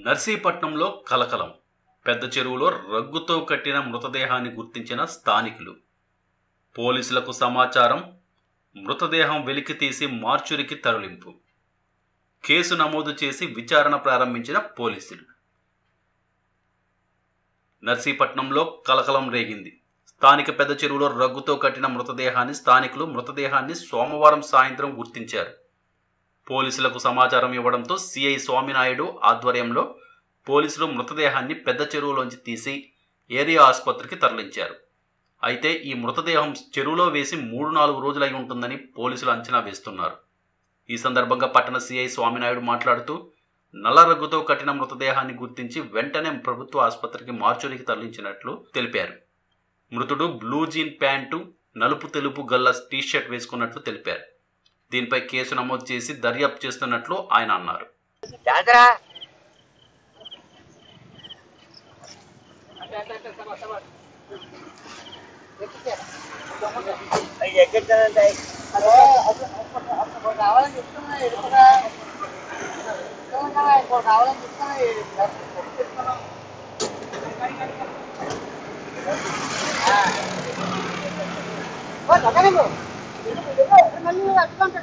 నర్సీపట్నంలో కలకలం పెద్ద చెరువులో రగ్గుతో కట్టిన మృతదేహాన్ని గుర్తించిన స్థానికులు పోలీసులకు సమాచారం మృతదేహం వెలికి తీసి మార్చురికి తరలింపు కేసు నమోదు చేసి విచారణ ప్రారంభించిన పోలీసులు నర్సీపట్నంలో కలకలం రేగింది స్థానిక పెద్ద చెరువులో రగ్గుతో కట్టిన మృతదేహాన్ని స్థానికులు మృతదేహాన్ని సోమవారం సాయంత్రం గుర్తించారు పోలీసులకు సమాచారం ఇవ్వడంతో సిఐ స్వామినాయుడు ఆధ్వర్యంలో పోలీసులు మృతదేహాన్ని పెద్ద చెరువులోంచి తీసి ఏరియా ఆసుపత్రికి తరలించారు అయితే ఈ మృతదేహం చెరువులో వేసి మూడు నాలుగు రోజులై ఉంటుందని పోలీసులు అంచనా వేస్తున్నారు ఈ సందర్భంగా పట్టణ సిఐ స్వామినాయుడు మాట్లాడుతూ నల్ల రగ్గుతో కట్టిన మృతదేహాన్ని గుర్తించి వెంటనే ప్రభుత్వ ఆసుపత్రికి మార్చురికి తరలించినట్లు తెలిపారు మృతుడు బ్లూ జీన్ ప్యాంటు నలుపు తెలుపు గల్ల టీషర్ట్ వేసుకున్నట్లు తెలిపారు దీనిపై కేసు నమోదు చేసి దర్యాప్తు చేస్తున్నట్లు ఆయన అన్నారు జాతరా ఎక్కడంటే కావాలని చెప్తున్నా ఎడుపుగా కావాలని చెప్తున్నా మళ్ళీ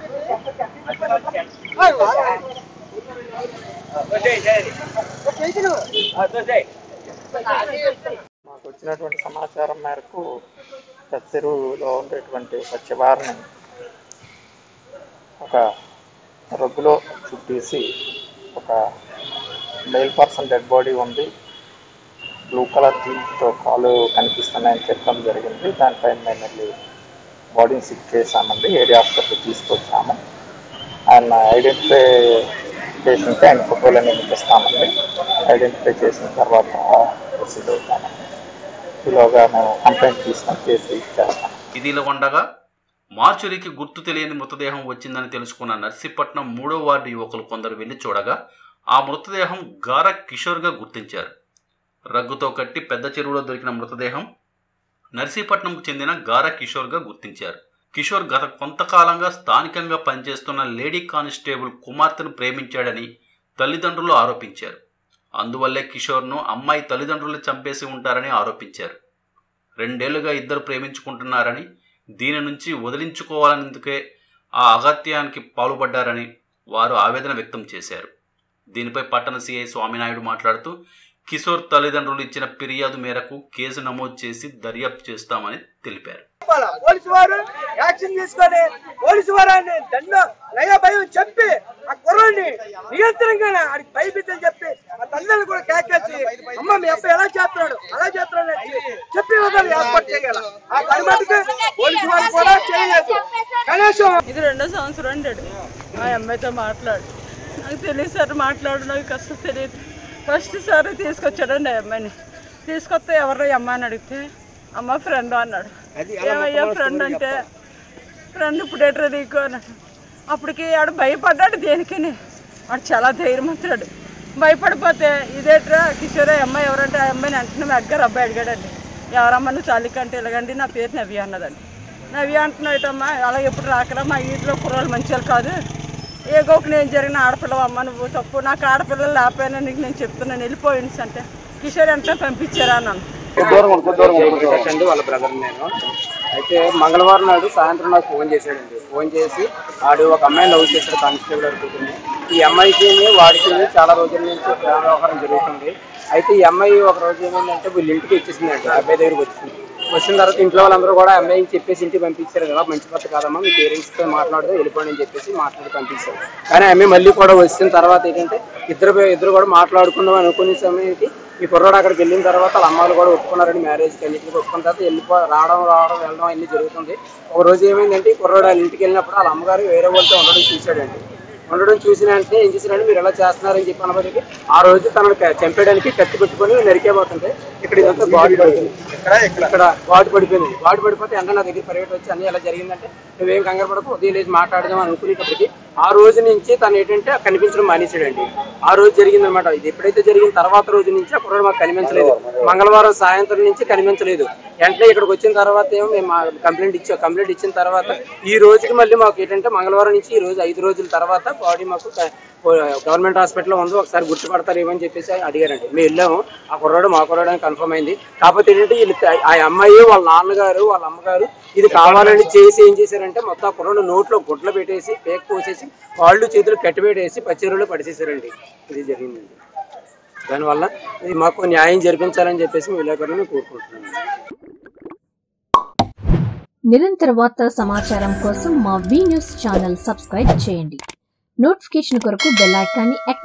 మాకు వచ్చినటువంటి సమాచారం మేరకు పెద్ద చెరువులో ఉండేటువంటి ఒక చివారిని ఒక రగ్గులో చుట్టేసి ఒక మెయిల్ పర్సన్ డెడ్ బాడీ ఉంది బ్లూ కలర్ జీన్స్తో కాలు కనిపిస్తున్నాయని చెప్పడం జరిగింది దానిపైన మేము వెళ్ళి బాడీని సిక్ చేసామండి ఏరియా హాస్పిటల్ తీసుకొచ్చాము ఆయన ఐడెంటిఫికేషన్కి ఆయన ఫోటోలన్నీ ఇస్తామండి ఐడెంటిఫై చేసిన తర్వాత ప్రొసీడ్ అవుతామండి ఈలోగా మేము కంప్లైంట్ తీసుకొని కేసు ఇచ్చేస్తాం ఇదిలా ఉండగా మార్చురికి గుర్తు తెలియని మృతదేహం వచ్చిందని తెలుసుకున్న నర్సీపట్నం మూడో వార్డు యువకులు కొందరు వెళ్లి చూడగా ఆ మృతదేహం గార కిషోర్గా గుర్తించారు రగ్గుతో కట్టి పెద్ద చెరువులో దొరికిన మృతదేహం నర్సీపట్నంకు చెందిన గార కిషోర్గా గుర్తించారు కిషోర్ గత కొంతకాలంగా స్థానికంగా పనిచేస్తున్న లేడీ కానిస్టేబుల్ కుమార్తెను ప్రేమించాడని తల్లిదండ్రులు ఆరోపించారు అందువల్లే కిషోర్ను అమ్మాయి తల్లిదండ్రులు చంపేసి ఉంటారని ఆరోపించారు రెండేళ్లుగా ఇద్దరు ప్రేమించుకుంటున్నారని దీని నుంచి వదిలించుకోవాలనేందుకే ఆ అగత్యానికి పాల్పడ్డారని వారు ఆవేదన వ్యక్తం చేశారు దీనిపై పట్టణ సిఐ స్వామినాయుడు మాట్లాడుతూ కిషోర్ తల్లిదండ్రులు ఇచ్చిన ఫిర్యాదు మేరకు కేసు నమోదు చేసి దర్యాప్తు చేస్తామని తెలిపారు పోలీసు వారు యాక్షన్ తీసుకొని పోలీసు వారాన్ని దండ నయ భయం చెప్పి ఆ కుర్రాన్ని నియంత్రణగా ఆడికి భయపిద్దని చెప్పి ఆ తల్లిదండ్రులు కూడా కేకేసి అమ్మ మీ అబ్బాయి ఎలా చేస్తున్నాడు అలా చేస్తున్నాడు అని చెప్పి ఇవ్వగలి ఏర్పాటు చేయాలి ఆ పని మటుకు పోలీసు వారు కూడా చేయలేదు కనీసం ఇది రెండో సంవత్సరం అంటాడు మా అమ్మాయితో మాట్లాడు నాకు తెలియదు సార్ మాట్లాడు నాకు అసలు తెలియదు ఫస్ట్ సార్ తీసుకొచ్చాడండి ఆ అమ్మాయిని తీసుకొస్తే ఎవరు ఈ అమ్మాయిని అడిగితే అమ్మ ఫ్రెండ్ అన్నాడు ఏమయ్యా ఫ్రెండ్ అంటే ఫ్రెండ్ ఇప్పుడు ఎట్రా నీకు అన్నాడు అప్పటికి ఆడు భయపడ్డాడు దేనికని వాడు చాలా ధైర్యమంతుడు భయపడిపోతే ఇదేట్రా కిషోర్ ఆ అమ్మాయి ఎవరంటే ఆ అమ్మాయిని వెంటనే మా అగ్గారు అబ్బాయి అడిగాడండి ఎవరమ్మా నువ్వు చాలికంటే ఇలాగండి నా పేరు నవ్య అన్నదండి నవ్య అంటున్నాయిటమ్మా అలా ఎప్పుడు రాకరా మా ఇంట్లో కుర్రాళ్ళు మంచి వాళ్ళు కాదు ఏ గోకు నేను జరిగిన ఆడపిల్లవు అమ్మ నువ్వు తప్పు నాకు ఆడపిల్లలు లేకపోయినా నీకు నేను చెప్తున్నాను వెళ్ళిపోయింది అంటే కిషోర్ ఎంత పంపించారా అన్నాను అండి వాళ్ళ బ్రదర్ నేను అయితే మంగళవారం నాడు సాయంత్రం నాకు ఫోన్ చేశాడండి ఫోన్ చేసి ఆడు ఒక అమ్మాయిని లవ్ చేశాడు కానిస్టేబుల్ అనుకుంటుంది ఈ అమ్మాయికి వాడికి చాలా రోజుల నుంచి ప్రేమ వ్యవహారం జరుగుతుంది అయితే ఈ అమ్మాయి ఒక రోజు ఏమైందంటే వీళ్ళ ఇంటికి ఇచ్చేసిందండి అబ్బాయి దగ్గరికి వచ్చింది వచ్చిన తర్వాత ఇంట్లో వాళ్ళందరూ కూడా అమ్మాయికి చెప్పేసి ఇంటికి పంపించారు కదా మంచి పద్ధతి కాదమ్మా మీ పేరెంట్స్తో మాట్లాడితే వెళ్ళిపోండి అని చెప్పేసి మాట్లాడి పంపించారు కానీ ఆ అమ్మాయి మళ్ళీ కూడా వచ్చిన తర్వాత ఏంటంటే ఇద్దరు ఇద్దరు కూడా మాట్లాడుకుందాం అనుకునే సమయానికి ఈ కుర్రాడు అక్కడికి వెళ్ళిన తర్వాత వాళ్ళ అమ్మాయిలు కూడా ఒప్పుకున్నారని మ్యారేజ్కి అన్నింటికి ఒప్పుకున్న తర్వాత వెళ్ళిపో రావడం రావడం వెళ్ళడం అన్ని జరుగుతుంది ఒక రోజు ఏమైందంటే ఈ కుర్రాడు వాళ్ళ ఇంటికి వెళ్ళినప్పుడు వాళ్ళ అమ్మగారు వేరే వాళ్ళతో ఉండడం చూశాడండి ఉండడం చూసిన వెంటనే ఏం చేశారంటే మీరు ఎలా చేస్తున్నారని చెప్పి అన్నప్పటికీ ఆ రోజు తనను క- చంపేయడానికి కత్తి పెట్టుకొని నరికేపోతుంటే ఇక్కడ ఇదంతా గాడు పడిపోయింది ఇక్కడ గాడు పడిపోయింది గాడు పడిపోతే వెంటనే నా దగ్గర పరిగెట్టి వచ్చి అన్ని ఎలా జరిగిందంటే నువ్వేం కంగారు పడకు ఉదయం లేచి మాట్లాడదాం అని అనుకునేటప్పటికి ఆ రోజు నుంచి తను ఏంటంటే కనిపించడం మానేసాడండి ఆ రోజు జరిగిందనమాట ఇది ఎప్పుడైతే జరిగిన తర్వాత రోజు నుంచి ఆ కుర్రాడు మాకు కనిపించలేదు మంగళవారం సాయంత్రం నుంచి కనిపించలేదు వెంటనే ఇక్కడికి వచ్చిన తర్వాత ఏమో మేము కంప్లైంట్ ఇచ్చాం కంప్లైంట్ ఇచ్చిన తర్వాత ఈ రోజుకి మళ్ళీ మాకు ఏంటంటే మంగళవారం నుంచి ఈ రోజు ఐదు రోజుల తర్వాత బాడీ మాకు క- గవర్నమెంట్ హాస్పిటల్లో ఉంది ఒకసారి గుర్తుపడతారు ఏమని చెప్పేసి అడిగారండి మేము వెళ్ళాము ఆ కుర్రాడు మా కుర్రాడు అని కన్ఫర్మ్ అయింది కాకపోతే ఏంటంటే వీళ్ళు ఆ అమ్మాయి వాళ్ళ నాన్నగారు వాళ్ళ అమ్మగారు ఇది కావాలని చేసి ఏం చేశారంటే మొత్తం ఆ కుర్రాడు నోట్లో గుడ్లు పెట్టేసి పేక్ పోసేసి కాళ్ళు చేతులు కట్టిపెట్టేసి పచ్చిరులో పడిచేసారండి ఇది జరిగిందండి దానివల్ల ఇది మాకు న్యాయం జరిపించాలని చెప్పేసి మేము విలేకరులను కోరుకుంటున్నాం నిరంతర వార్తా సమాచారం కోసం మా వి న్యూస్ ఛానల్ సబ్స్క్రైబ్ చేయండి నోటిఫికేషన్ కొరకు బెల్ ఐకాన్ని యాక్టివేట్